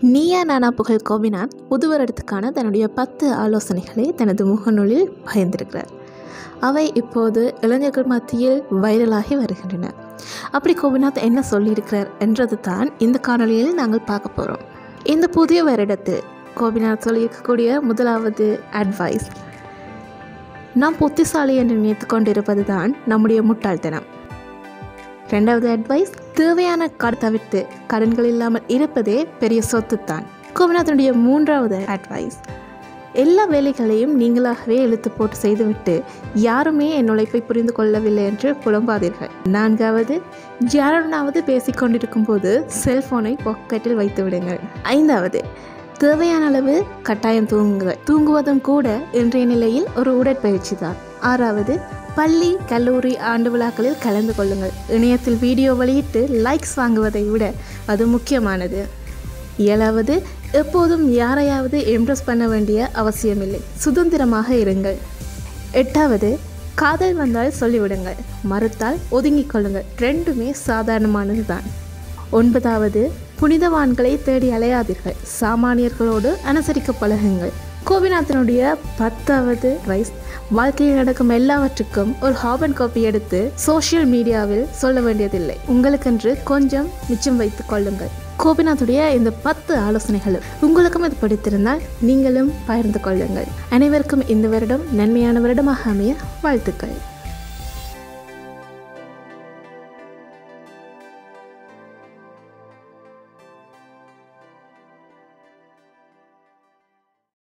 நீயா நானா புகழ் கோபிநாத் புது வருடத்துக்கான தன்னுடைய பத்து ஆலோசனைகளை தனது முகநூலில் பகிர்ந்திருக்கிறார் அவை இப்போது இளைஞர்கள் மத்தியில் வைரலாகி வருகின்றன அப்படி கோபிநாத் என்ன சொல்லியிருக்கிறார் என்றது தான் இந்த காணொளியில் நாங்கள் பார்க்க போகிறோம் இந்த புதிய வருடத்தில் கோபிநாத் சொல்லியிருக்கக்கூடிய முதலாவது அட்வைஸ் நாம் புத்திசாலி என்று நினைத்து கொண்டிருப்பது தான் நம்முடைய முட்டாள்தனம் ரெண்டாவது அட்வைஸ் தேவையான கடன் தவிர்த்து கடன்கள் இல்லாமல் இருப்பதே பெரிய சொத்து தான் கோபிநாதனுடைய மூன்றாவது அட்வைஸ் எல்லா வேலைகளையும் நீங்களாகவே இழுத்து போட்டு செய்துவிட்டு யாருமே என் உழைப்பை புரிந்து கொள்ளவில்லை என்று புலம்பாதீர்கள் நான்காவது யாருடனாவது பேசிக்கொண்டிருக்கும் போது செல்போனை பாக்கெட்டில் வைத்து விடுங்கள் ஐந்தாவது தேவையான அளவு கட்டாயம் தூங்குங்கள் தூங்குவதும் கூட இன்றைய நிலையில் ஒரு உடற்பயிற்சி தான் ஆறாவது பள்ளி கல்லூரி ஆண்டு விழாக்களில் கலந்து கொள்ளுங்கள் இணையத்தில் வீடியோ வெளியிட்டு லைக்ஸ் வாங்குவதை விட அது முக்கியமானது ஏழாவது எப்போதும் யாரையாவது இம்ப்ரெஸ் பண்ண வேண்டிய அவசியமில்லை சுதந்திரமாக இருங்கள் எட்டாவது காதல் வந்தால் சொல்லிவிடுங்கள் மறுத்தால் ஒதுங்கிக் கொள்ளுங்கள் ரெண்டுமே சாதாரணமானது தான் ஒன்பதாவது புனிதவான்களை தேடி அலையாதீர்கள் சாமானியர்களோடு அனுசரிக்க பழகுங்கள் கோபிநாதனுடைய பத்தாவது ரைஸ் வாழ்க்கையில் நடக்கும் எல்லாவற்றுக்கும் ஒரு ஹாபன் காப்பி எடுத்து சோஷியல் மீடியாவில் சொல்ல வேண்டியதில்லை உங்களுக்கென்று கொஞ்சம் மிச்சம் வைத்துக் கொள்ளுங்கள் கோபிநாத்துடைய இந்த பத்து ஆலோசனைகளும் உங்களுக்கும் இது பிடித்திருந்தால் நீங்களும் பகிர்ந்து கொள்ளுங்கள் அனைவருக்கும் இந்த வருடம் நன்மையான வருடமாக அமைய வாழ்த்துக்கள்